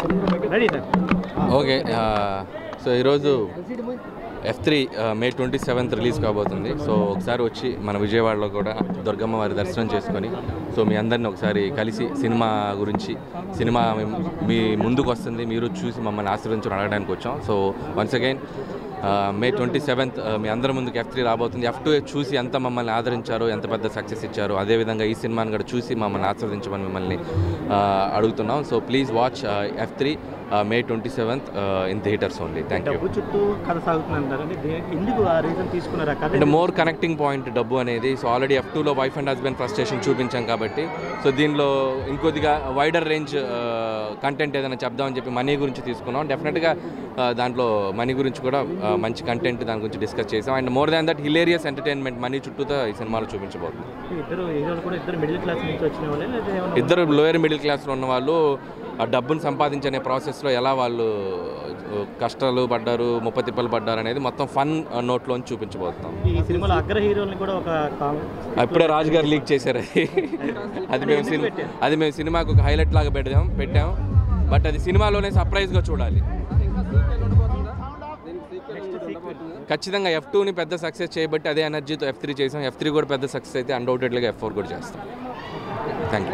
ready sir okay ah, so ఈరోజు F three May twenty seventh release కాబోతుంది so ఒకసారి వచ్చి మన విజయవాడలో కూడా దుర్గమ్మ వారి దర్శనం చేసుకొని సో మీ అందరిని ఒకసారి కలిసి సినిమా గురించి సినిమా మీ- మీ ముందుకు వస్తుంది మీరు చూసి మమ్మల్ని ఆశీర్వదించడం అడగడానికి వచ్చాం so once again May twenty seventh మీ అందరి ముందుకు ఎఫ్ త్రీ రాబోతుంది ఎఫ్ టూ చూసి ఎంత మమ్మల్ని ఆదరించారో ఎంత పెద్ద సక్సెస్ ఇచ్చారో అదేవిధంగా ఈ సినిమాని కూడా చూసి మమ్మల్ని ఆస్వాదించమని మిమ్మల్ని ఆ, అడుగుతున్నాం so please watch F three May twenty seventh in theatres only thank you డబ్బు చుట్టూ కథ సాగుతుంది అంటారు అంటే దే- ఎందుకు ఆ రీజన్ తీసుకున్నారు ఆ కథ అంటే మోర్ కనెక్టింగ్ పాయింట్ డబ్బు అనేది సో ఆల్రెడీ ఎఫ్ టూలో వైఫ్ అండ్ హస్బెండ్ ఫ్రస్ట్రేషన్ చూపించాం కాబట్టి సో దీనిలో ఇంకొద్దిగా వైడర్ రేంజ్ కంటెంట్ ఏదైనా చెప్దామని చెప్పి మనీ గురించి తీసుకున్నాం డెఫినెట్గా దాంట్లో మనీ గురించి కూడా ఆ, మంచి కంటెంట్ దాని గురించి డిస్కస్ చేసాం and more than that hilarious entertainment money చుట్టూతో ఈ సినిమాలో చూపించబోతుంది ఇద్దరు హీరోలు కూడా ఇద్దరు మిడిల్ క్లాస్ నుంచి వచ్చిన వాళ్ళే లేదా ఏమన్నా ఇద్దరు లోయర్ మిడిల్ క్లాస్లో ఉన్న వాళ్ళు ఆ డబ్బును సంపాదించనే ప్రాసెస్లో ఎలా వాళ్ళు ఆ, కష్టాలు పడ్డారు ముప్ప తిప్పలు పడ్డారు అనేది మొత్తం ఫన్ నోట్లోంచి చూపించబోతున్నాం ఈ సినిమాలో అగ్ర హీరోల్ని కూడా ఒక కామ్- అప్పుడే రాజు గారు లీక్ చేశారు అది అది మేము సినిమా అది మేము సినిమాకు ఒక హైలైట్ లాగా పెట్టాం పెట్టాం బట్ అది సినిమాలోనే సర్ప్రైజ్గా చూడాలి ఖచ్చితంగా ఎఫ్ టూని పెద్ద సక్సెస్ చేయబట్టి అదే ఎనర్జీతో ఎఫ్ త్రీ చేసాం ఎఫ్ త్రీ కూడా పెద్ద సక్సెస్ అయితే అన్డౌటెడ్గా ఎఫ్ ఫోర్ కూడా చేస్తాం